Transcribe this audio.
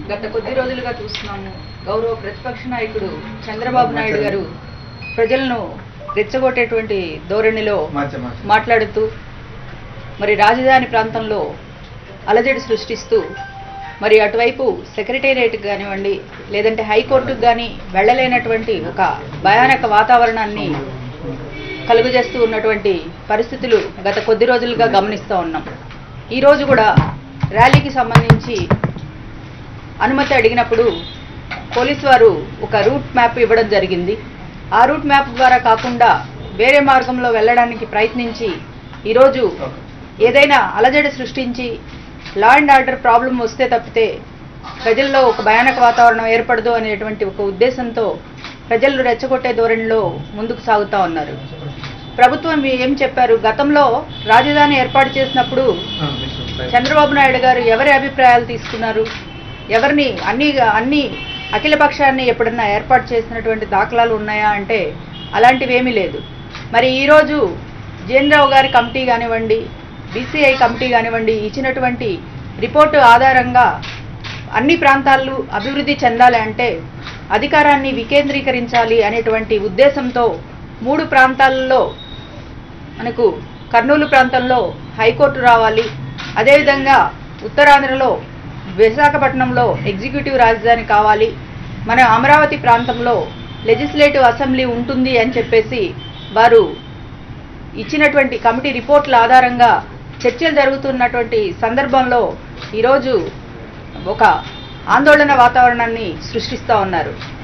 గత కొద్ది రోజులుగా చూస్తున్నాము గౌరవ ప్రతిపక్ష నాయకుడు చంద్రబాబు నాయుడు గారు ప్రజలను రెచ్చగొట్టేటువంటి ధోరణిలో మార్చ మార్చ మాట్లాడుతూ మరి రాజధాని ప్రాంతంలో అలజడి సృష్టిస్తూ మరి అటువైపు సెక్రటేరియట్ కానివ్వండి లేదంటే హైకోర్టుకు కానీ వెళ్ళలేనటువంటి ఒక భయానక వాతావరణాన్ని కలుగజేస్తూ ఉన్నటువంటి పరిస్థితులు గత కొద్ది రోజులుగా గమనిస్తూ ఉన్నాం ఈ రోజు కూడా ర్యాలీకి సంబంధించి అనుమతి అడిగినప్పుడు పోలీసు వారు ఒక రూట్ మ్యాప్ ఇవ్వడం జరిగింది ఆ రూట్ మ్యాప్ ద్వారా కాకుండా వేరే మార్గంలో వెళ్ళడానికి ప్రయత్నించి ఈరోజు ఏదైనా అలజడి సృష్టించి లా అండ్ ఆర్డర్ ప్రాబ్లం వస్తే తప్పితే ప్రజల్లో ఒక భయానక వాతావరణం ఏర్పడదు అనేటువంటి ఒక ఉద్దేశంతో ప్రజలు రెచ్చగొట్టే ధోరణిలో ముందుకు సాగుతా ఉన్నారు ప్రభుత్వం ఏం చెప్పారు గతంలో రాజధాని ఏర్పాటు చేసినప్పుడు చంద్రబాబు నాయుడు గారు ఎవరి అభిప్రాయాలు తీసుకున్నారు ఎవరిని అన్ని అన్ని అఖిల పక్షాన్ని ఎప్పుడన్నా ఏర్పాటు చేసినటువంటి దాఖలాలు ఉన్నాయా అంటే అలాంటివి ఏమీ లేదు మరి ఈరోజు జేఎన్ రావు గారి కమిటీ కానివ్వండి బీసీఐ కమిటీ కానివ్వండి ఇచ్చినటువంటి రిపోర్టు ఆధారంగా అన్ని ప్రాంతాలు అభివృద్ధి చెందాలి అంటే అధికారాన్ని వికేంద్రీకరించాలి అనేటువంటి ఉద్దేశంతో మూడు ప్రాంతాలలో మనకు కర్నూలు ప్రాంతంలో హైకోర్టు రావాలి అదేవిధంగా ఉత్తరాంధ్రలో విశాఖపట్నంలో ఎగ్జిక్యూటివ్ రాజధాని కావాలి మన అమరావతి ప్రాంతంలో లెజిస్లేటివ్ అసెంబ్లీ ఉంటుంది అని చెప్పేసి వారు ఇచ్చినటువంటి కమిటీ రిపోర్ట్ల ఆధారంగా చర్చలు జరుగుతున్నటువంటి సందర్భంలో ఈరోజు ఒక ఆందోళన వాతావరణాన్ని సృష్టిస్తూ ఉన్నారు